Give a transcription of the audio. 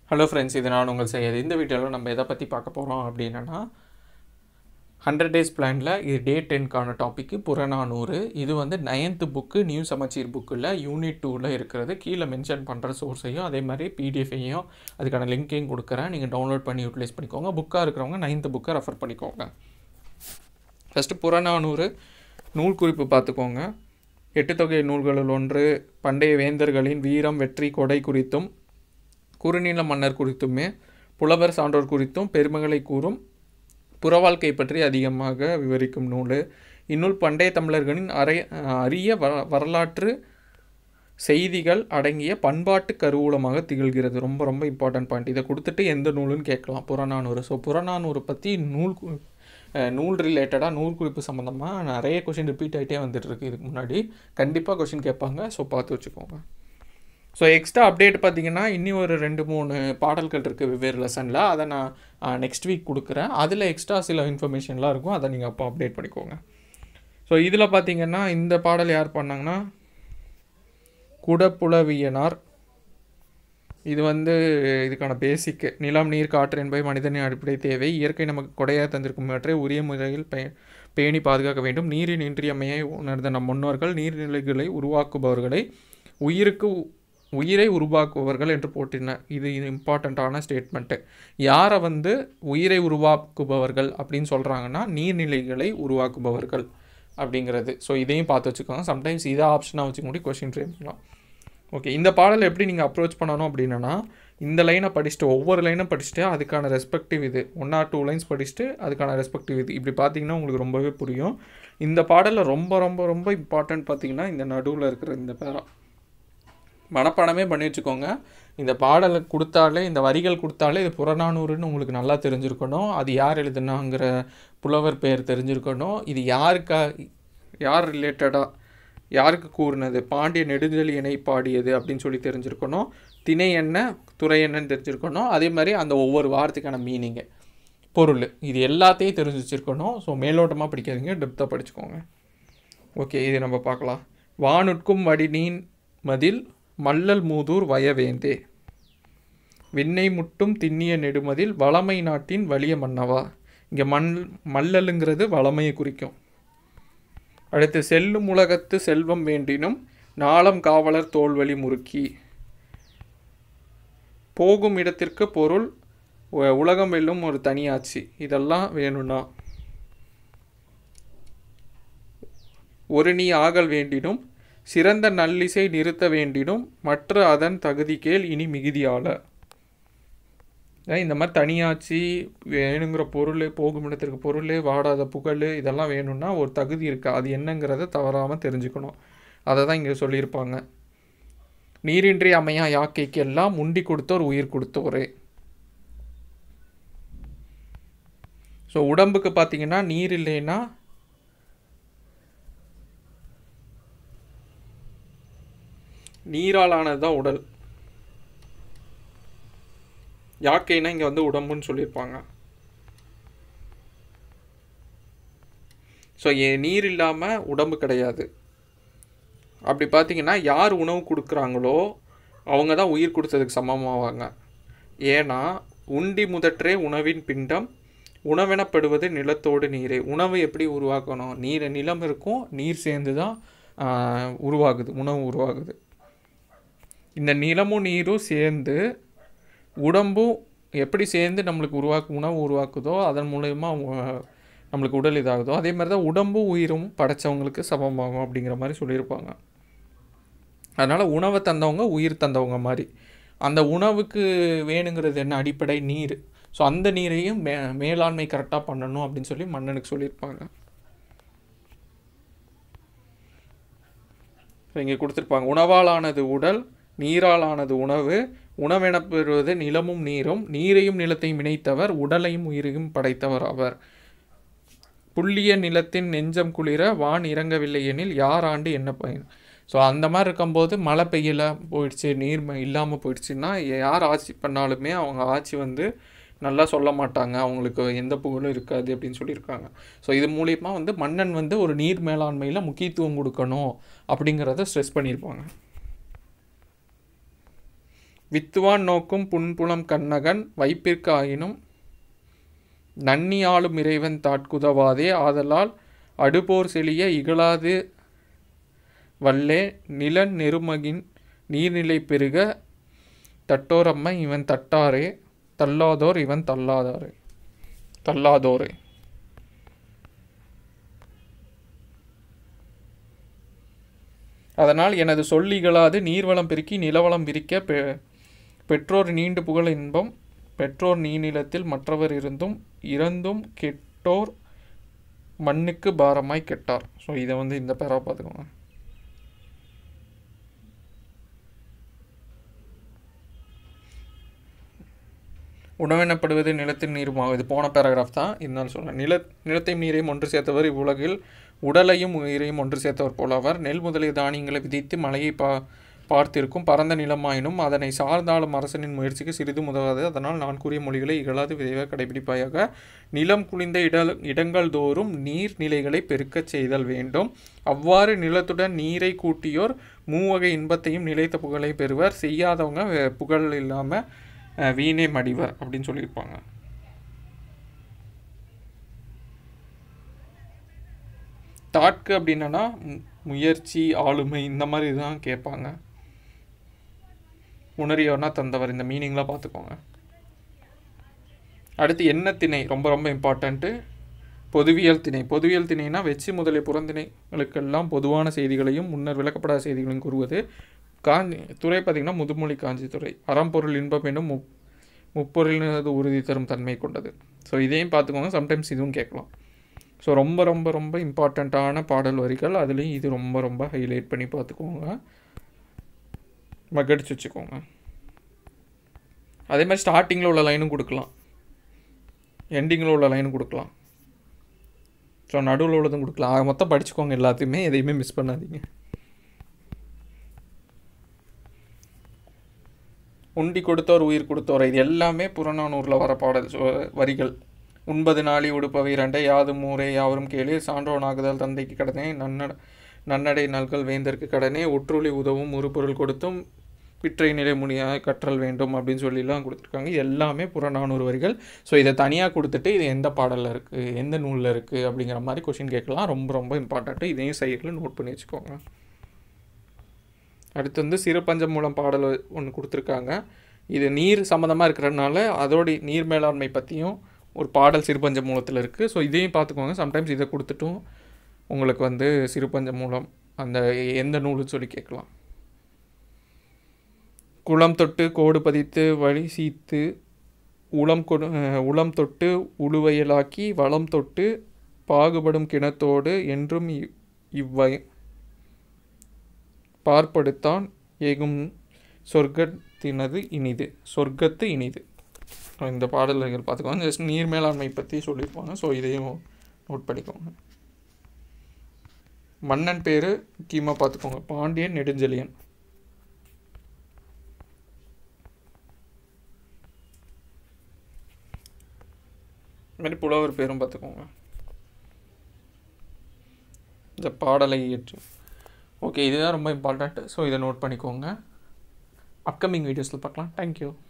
hello friends இது நான் உங்கள் செய்யது இந்த வீடியோவில் நம்ம எதை பற்றி பார்க்க போகிறோம் அப்படின்னா ஹண்ட்ரட் டேஸ் பிளானில் இது டே டென்க்கான டாப்பிக்கு புறநானூறு இது வந்து நைன்த்து புக்கு நியூ சமச்சீர் புக்கில் யூனிட் டூவில் இருக்கிறது கீழே மென்ஷன் பண்ணுற சோர்ஸையும் அதே மாதிரி பிடிஎஃபையும் அதுக்கான லிங்க்கையும் கொடுக்குறேன் நீங்கள் டவுன்லோட் பண்ணி யூட்டிலைஸ் பண்ணிக்கோங்க புக்காக இருக்கிறவங்க நைன்த்து புக்கை ரெஃபர் பண்ணிக்கோங்க ஃபஸ்ட்டு புறநானூறு நூல் குறிப்பு பார்த்துக்கோங்க எட்டு தொகை நூல்களுள் ஒன்று பண்டைய வேந்தர்களின் வீரம் வெற்றி கொடை குறித்தும் குறுநில மன்னர் குறித்துமே புலவர் சான்றோர் குறித்தும் பெருமைகளை கூறும் புறவாழ்க்கை பற்றி அதிகமாக விவரிக்கும் நூல் இந்நூல் பண்டைய தமிழர்களின் அறைய அரிய வ வரலாற்று செய்திகள் அடங்கிய பண்பாட்டு கருவூலமாக திகழ்கிறது ரொம்ப ரொம்ப இம்பார்ட்டன்ட் பாயிண்ட் இதை கொடுத்துட்டு எந்த நூலுன்னு கேட்கலாம் புறநானூறு ஸோ புறநானூறு பற்றி நூல் கு- அஹ் நூல் ரிலேட்டடாக நூல் குறிப்பு சம்மந்தமாக நிறைய கொஷின் ரிப்பீட் ஆகிட்டே வந்துட்டு இருக்கு இதுக்கு முன்னாடி கண்டிப்பாக கொஷின் கேட்பாங்க ஸோ பார்த்து வச்சுக்கோங்க ஸோ எக்ஸ்ட்ரா அப்டேட் பார்த்தீங்கன்னா இன்னி ஒரு ரெண்டு மூணு பாடல்கள் இருக்குது வெவ்வேறு லெசனில் அதை நான் நெக்ஸ்ட் வீக் கொடுக்குறேன் அதில் எக்ஸ்ட்ரா சில இன்ஃபர்மேஷன்லாம் இருக்கும் அதை நீங்கள் அப்போ அப்டேட் பண்ணிக்கோங்க ஸோ இதில் பார்த்தீங்கன்னா இந்த பாடல் யார் பண்ணாங்கன்னா குடப்புலவியனார் இது வந்து இதுக்கான பேசிக் நிலம் நீர் காற்று என்பவை மனிதனின் அடிப்படை தேவை இயற்கை நமக்கு கொடையாக தந்திருக்குமவற்றை உரிய முறையில் பே பேணி பாதுகாக்க வேண்டும் நீரின் இன்றியமையை உணர்ந்த நம் முன்னோர்கள் நீர்நிலைகளை உருவாக்குபவர்களை உயிருக்கு உ- உயிரை உருவாக்குபவர்கள் என்று போட்டிருந்தார் இது இம்பார்ட்டண்ட்டான ஸ்டேட்மெண்ட்டு யாரை வந்து உயிரை உருவாக்குபவர்கள் அப்படின்னு சொல்கிறாங்கன்னா நீர்நிலைகளை உருவாக்குபவர்கள் அப்படிங்கிறது ஸோ இதையும் பார்த்து வச்சுக்கோங்க சம்டைம்ஸ் இதை ஆப்ஷனாக வச்சு கூட கொஷின் ஃப்ரேம் பண்ணலாம் ஓகே இந்த பாடலை எப்படி நீங்கள் அப்ரோச் பண்ணணும் அப்படின்னா இந்த லைனை படிச்சுட்டு ஒவ்வொரு லைனும் படிச்சுட்டு அதுக்கான ரெஸ்பெக்டிவ் இது ஒன் ஆர் டூ லைன்ஸ் படிச்சுட்டு அதுக்கான ரெஸ்பெக்டிவ் இது இப்படி பார்த்தீங்கன்னா உங்களுக்கு ரொம்பவே புரியும் இந்த பாடலில் ரொம்ப ரொம்ப ரொம்ப இம்பார்ட்டன்ட் பார்த்தீங்கன்னா இந்த நடுவில் இருக்கிற இந்த பேரா மனப்பாடமே பண்ணி வச்சுக்கோங்க இந்த பாடலை கொடுத்தாலே இந்த வரிகள் கொடுத்தாலே இது புறநானூறுன்னு உங்களுக்கு நல்லா தெரிஞ்சிருக்கணும் அது யார் எழுதுனாங்கிற புலவர் பெயர் தெரிஞ்சிருக்கணும் இது யாருக்கா யார் ரிலேட்டடாக யாருக்கு கூறினது பாண்டிய நெடுஞ்செழியனை பாடியது அப்படின்னு சொல்லி தெரிஞ்சிருக்கணும் திணை என்ன துறை என்னன்னு தெரிஞ்சிருக்கணும் அதே மாதிரி அந்த ஒவ்வொரு வார்த்தைக்கான மீனிங்கு பொருள் இது எல்லாத்தையும் தெரிஞ்சு வச்சுருக்கணும் ஸோ மேலோட்டமாக படிக்காதீங்க டெப்த்தாக படிச்சுக்கோங்க ஓகே இது நம்ம பார்க்கலாம் வானுட்கும் வடிநீன் மதில் மல்லல் மூதூர் வயவேந்தே விண்ணை முட்டும் திண்ணிய நெடுமதில் வளமை நாட்டின் வலிய மன்னவா இங்கே மண் மல்லலுங்கிறது வளமையை குறிக்கும் அடுத்து செல்லும் உலகத்து செல்வம் வேண்டினும் நாளம் காவலர் தோல்வழி முறுக்கி போகும் இடத்திற்கு பொருள் உ- உலகம் வெல்லும் ஒரு தனியாட்சி இதெல்லாம் வேணும்னா ஒரு நீ ஆகல் வேண்டினும் சிறந்த நல்லிசை நிறுத்த வேண்டினும் மற்ற அதன் தகுதி கேள் இனி மிகுதியால ஏன் இந்த மாதிரி தனியாட்சி வேணுங்கிற பொருள் போகும் இடத்திற்கு பொருள் வாடாத புகழ் இதெல்லாம் வேணும்னா ஒரு தகுதி இருக்கு அது என்னங்கிறத தவறாமல் தெரிஞ்சுக்கணும் அதை தான் இங்கே சொல்லியிருப்பாங்க நீரின்றி அமையா யாக்கைக்கு எல்லாம் உண்டி கொடுத்தோர் உயிர் கொடுத்தோரே ஸோ உடம்புக்கு பார்த்தீங்கன்னா நீர் இல்லைன்னா நீரால் ஆனது தான் உடல் யாக்கைனா இங்கே வந்து உடம்புன்னு சொல்லியிருப்பாங்க ஸோ நீர் இல்லாமல் உடம்பு கிடையாது அப்படி பார்த்தீங்கன்னா யார் உணவு கொடுக்குறாங்களோ அவங்க தான் உயிர் கொடுத்ததுக்கு சமமாவாங்க ஏன்னா உண்டி முதற்றே உணவின் பிண்டம் உணவெனப்படுவது நிலத்தோடு நீரே உணவை எப்படி உருவாக்கணும் நீர் நிலம் இருக்கும் நீர் சேர்ந்து தான் ஆஹ், உருவாகுது உணவு உருவாகுது இந்த நிலமும் நீரும் சேர்ந்து உடம்பும் எப்படி சேர்ந்து நம்மளுக்கு உருவாக்கு உணவு உருவாக்குதோ அதன் மூலயமா உ- நம்மளுக்கு உடல் இதாகுதோ அதே மாதிரி தான் உடம்பும் உயிரும் படைச்சவங்களுக்கு சமமாகும் அப்படிங்கிற மாதிரி சொல்லியிருப்பாங்க அதனால் உணவை தந்தவங்க உயிர் தந்தவங்க மாதிரி அந்த உணவுக்கு வேணுங்கிறது என்ன அடிப்படை நீர் ஸோ அந்த நீரையும் மே மேலாண்மை கரெக்டாக பண்ணணும் அப்படின்னு சொல்லி மன்னனுக்கு சொல்லியிருப்பாங்க ஸோ இங்கே கொடுத்துருப்பாங்க உணவாலானது உடல் நீராலானது உணவு உணவெனப் பெறுவது நிலமும் நீரும் நீரையும் நிலத்தையும் இணைத்தவர் உடலையும் உயிரையும் படைத்தவர் அவர் புள்ளிய நிலத்தின் நெஞ்சம் குளிர வான் இறங்கவில்லை எனில் யார் ஆண்டு என்ன பயன் ஸோ அந்த மாதிரி இருக்கும்போது மழை பெய்யல போயிடுச்சு நீர் இல்லாமல் போயிடுச்சுன்னா யார் ஆட்சி பண்ணாலுமே அவங்க ஆட்சி வந்து நல்லா சொல்ல மாட்டாங்க அவங்களுக்கு எந்த புகழும் இருக்காது அப்படின்னு சொல்லியிருக்காங்க ஸோ இது மூலியமா வந்து மன்னன் வந்து ஒரு நீர் மேலாண்மையில் முக்கியத்துவம் கொடுக்கணும் அப்படிங்கிறத ஸ்ட்ரெஸ் பண்ணியிருப்பாங்க வித்துவான் நோக்கும் புன்புலம் கண்ணகன் வைப்பிற்கு ஆயினும் நன்னி ஆளும் இறைவன் தாட்குதவாதே ஆதலால் அடுபோர் செழிய இகழாது வல்லே நிலன் நெருமகின் நீர்நிலை பெருக தட்டோரம்மை இவன் தட்டாரே தள்ளாதோர் இவன் தள்ளாதாரே தள்ளாதோரே அதனால் எனது சொல்லிகளாது நீர்வளம் பெருக்கி நிலவளம் பிரிக்க பெ பெற்றோர் நீண்டு புகழ் இன்பம் பெற்றோர் நீநிலத்தில் மற்றவர் இருந்தும் இறந்தும் கெட்டோர் மண்ணுக்கு பாரமாய் கெட்டார் ஸோ இதை வந்து இந்த பேரா பார்த்துக்கோங்க உணவெனப்படுவது நிலத்தின் நீருமாகும் இது போன பேராகிராஃப் தான் இருந்தாலும் சொல்கிறேன் நில நிலத்தையும் நீரையும் ஒன்று சேர்த்தவர் இவ்வுலகில் உடலையும் உயிரையும் ஒன்று சேர்த்தவர் போலவர் நெல் முதலிய தானியங்களை விதித்து மழையை பா பார்த்திருக்கும் பரந்த நிலமாயினும் அதனை சார்ந்தாலும் அரசனின் முயற்சிக்கு சிறிதும் உதவாது அதனால் நான் கூறிய மொழிகளை இகழாது விரைவாக கடைபிடிப்பாயாக நிலம் குளிந்த இட இடங்கள் தோறும் நீர்நிலைகளை பெருக்கச் செய்தல் வேண்டும் அவ்வாறு நிலத்துடன் நீரை கூட்டியோர் மூவகை இன்பத்தையும் நிலைத்த புகழை பெறுவர் செய்யாதவங்க அஹ், புகழ் இல்லாமல் வீணே மடிவர் அப்படின்னு சொல்லியிருப்பாங்க தாட்கு அப்படின்னா மு- முயற்சி ஆளுமை இந்த மாதிரி தான் கேட்பாங்க உணரியவனா தந்தவர் இந்த மீனிங்லாம் பார்த்துக்கோங்க அடுத்து என்ன திணை ரொம்ப ரொம்ப இம்பார்ட்டண்ட்டு பொதுவியல் திணை பொதுவியல் திணைனா வெச்சி முதலிய புறந்திணைகளுக்கெல்லாம் பொதுவான செய்திகளையும் முன்னர் விளக்கப்படாத செய்திகளையும் கூறுவது காஞ்சி துறை பார்த்திங்கன்னா முதுமொழி காஞ்சி துறை அறம்பொருள் இன்பம் என்னும் முப் முப்பொருளினது உறுதி தரும் தன்மை கொண்டது ஸோ இதையும் பார்த்துக்கோங்க சம்டைம்ஸ் இதுவும் கேட்கலாம் ஸோ ரொம்ப ரொம்ப ரொம்ப இம்பார்ட்டண்ட்டான பாடல் வரிகள் அதுலேயும் இது ரொம்ப ரொம்ப ஹைலைட் பண்ணி பார்த்துக்கோங்க மக்கடிச்சு வச்சுக்கோங்க அதே மாதிரி ஸ்டார்டிங்கில் உள்ள லைனும் கொடுக்கலாம் எண்டிங்கில் உள்ள லைனும் கொடுக்கலாம் ஸோ நடுவில் உள்ளதும் கொடுக்கலாம் ஆக மொத்தம் படிச்சுக்கோங்க எல்லாத்தையுமே எதையுமே மிஸ் பண்ணாதீங்க உண்டி கொடுத்தோர் உயிர் கொடுத்தோர் இது எல்லாமே புறநானூரில் வர பாடல் ஸோ வரிகள் உண்பது நாளி உடுப்பவை இரண்டை யாதும் ஊரே யாவரும் கேளு சான்றோனாகுதல் தந்தைக்கு கடனே நன்னட நன்னடை நல்கள் வேந்தற்கு கடனே ஒற்றுளி உதவும் ஒரு பொருள் கொடுத்தும் பிற்றை நிலை முடியாக கற்றல் வேண்டும் அப்படின்னு சொல்லிலாம் கொடுத்துருக்காங்க இது எல்லாமே புறநானூறு வரிகள் ஸோ இதை தனியாக கொடுத்துட்டு இது எந்த பாடலில் இருக்குது எந்த நூலில் இருக்குது அப்படிங்கிற மாதிரி கொஷின் கேட்கலாம் ரொம்ப ரொம்ப இம்பார்ட்டண்ட்டு இதையும் சைடில் நோட் பண்ணி வச்சுக்கோங்க அடுத்து வந்து சிறு பஞ்சம் மூலம் பாடல் ஒன்று கொடுத்துருக்காங்க இது நீர் சம்மந்தமாக இருக்கிறதுனால அதோடைய நீர் மேலாண்மை பற்றியும் ஒரு பாடல் சிறுபஞ்ச மூலத்தில் இருக்குது ஸோ இதையும் பார்த்துக்கோங்க சம்டைம்ஸ் இதை கொடுத்துட்டும் உங்களுக்கு வந்து சிறுபஞ்ச மூலம் அந்த எந்த நூலுன்னு சொல்லி கேட்கலாம் குளம் தொட்டு கோடு பதித்து வழி சீத்து உளம் கொடு அஹ், உளம் தொட்டு உழுவையலாக்கி வளம் தொட்டு பாகுபடும் கிணத்தோடு என்றும் இவ்- இவ்வை பார்ப்படுத்தான் ஏகும் சொர்க்கத்தினது இனிது சொர்க்கத்து இனிது இந்த பாடல்கள் பார்த்துக்கோங்க ஜஸ்ட் நீர் மேலாண்மை பற்றி சொல்லியிருப்பாங்க ஸோ இதையும் நோட் பண்ணிக்கோங்க மன்னன் பேர் முக்கியமாக பார்த்துக்கோங்க பாண்டியன் நெடுஞ்செழியன் இந்த மாதிரி புலவர் பேரும் பார்த்துக்கோங்க இந்த பாடலை ஏற்று ஓகே இதுதான் ரொம்ப இம்பார்ட்டண்ட் ஸோ இதை நோட் பண்ணிக்கோங்க அப்கமிங் வீடியோஸில் பார்க்கலாம் தேங்க்யூ